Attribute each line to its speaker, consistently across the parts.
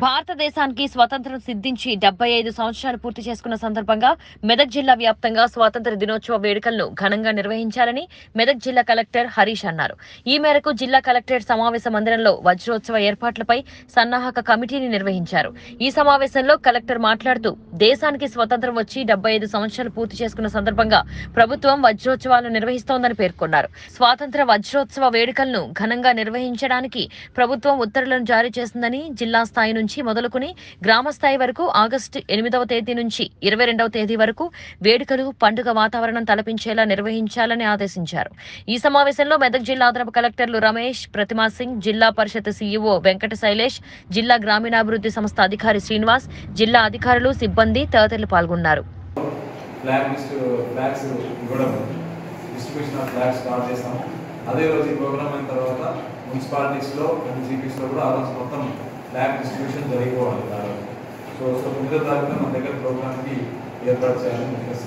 Speaker 1: భారతదేశానికి స్వతంత్రం సిద్ధించి డెబ్బై ఐదు సంవత్సరాలు పూర్తి చేసుకున్న సందర్భంగా మెదక్ జిల్లా వ్యాప్తంగా స్వాతంత్ర దినోత్సవ వేడుకలను ఘనంగా నిర్వహించాలని మెదక్ జిల్లా కలెక్టర్ హరీష్ అన్నారు ఈ మేరకు జిల్లా కలెక్టరేట్ సమావేశ మందిరంలో వజ్రోత్సవ ఏర్పాట్లపై సన్నాహక కమిటీని నిర్వహించారు ఈ సమావేశంలో కలెక్టర్ మాట్లాడుతూ దేశానికి స్వతంత్రం వచ్చి డెబ్బై ఐదు సంవత్సరాలు పూర్తి చేసుకున్న సందర్భంగా ప్రభుత్వం వజ్రోత్సవాలు నిర్వహిస్తోందని పేర్కొన్నారు స్వాతంత్ర వజ్రోత్సవ వేడుకలను ఘనంగా నిర్వహించడానికి ప్రభుత్వం ఉత్తర్వులను జారీ చేసిందని జిల్లా స్థాయి నుంచి మొదలుకుని గ్రామ స్థాయి వరకు ఆగస్టు ఎనిమిదవ తేదీ నుంచి ఇరవై రెండవ తేదీ వరకు వేడుకలు పండుగ వాతావరణం తలపించేలా నిర్వహించాలని ఆదేశించారు ఈ సమావేశంలో మెదక్ జిల్లా అదనపు కలెక్టర్లు రమేష్ ప్రతిమా సింగ్ జిల్లా పరిషత్ సీఈఓ వెంకట శైలేష్ జిల్లా గ్రామీణాభివృద్ధి సంస్థ అధికారి శ్రీనివాస్ జిల్లా అధికారులు సిబ్బంది తదితరులు పాల్గొన్నారు
Speaker 2: ఫ్లాగ్ డిస్ట్ ఫ్లాగ్స్ ఇవ్వడం డిస్ట్రిబ్యూషన్ ఆఫ్ ఫ్లాగ్స్ స్టార్ట్ చేస్తాము అదే రోజు ఈ ప్రోగ్రామ్ అయిన తర్వాత మున్సిపాలిటీస్లో అండ్ జీపీస్లో కూడా ఆ రోజు మొత్తం ఫ్లాగ్ డిస్ట్రిబ్యూషన్ జరిగిపోవాలి ఆ రోజు సో సో తొమ్మిదో తారీఖున మన దగ్గర ప్రోగ్రామ్కి ఏర్పాటు చేయాలని డిస్కస్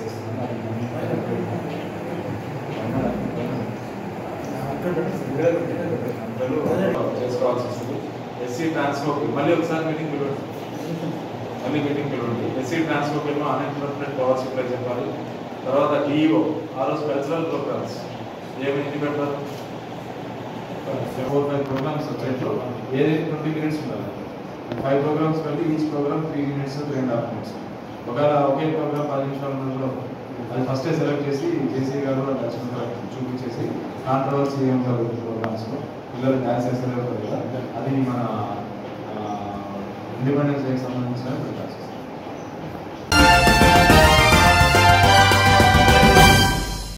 Speaker 2: చేస్తున్నాను చేసుకోవాల్సి వస్తుంది ఎస్సీ ట్రాన్స్ఫర్ మళ్ళీ ఒకసారి మీటింగ్ పిలవండి మళ్ళీ మీటింగ్ పిలవండి SC transfer bill unemployment power supply చెప్పాలి తర్వాత డిఈఓ ఆ రోజు కల్చరల్ ప్రోగ్రామ్స్ ఏమైంది పెడతారు ఫోర్ ఫైవ్ ప్రోగ్రామ్స్ వచ్చేట్లు ఏదైతే ట్వంటీ మినిట్స్ ఉండాలి ఫైవ్ ప్రోగ్రామ్స్ కలిపి each programme three minutes three and half minutes ఒకవేళ ఒకే ప్రోగ్రామ్ పది నిమిషాలలో అది ఫస్టే సెలెక్ట్ చేసి జేసీ గారు లక్ష్మణ్ గారు చూపించేసి కాంట్రవర్సీ ఏం జరుగుతుంది ప్రోగ్రామ్స్లో పిల్లలు డ్యాన్స్ వేసేది కదా అది మన ఇండిపెండెన్స్ డేకి సంబంధించిన పెట్టాల్సి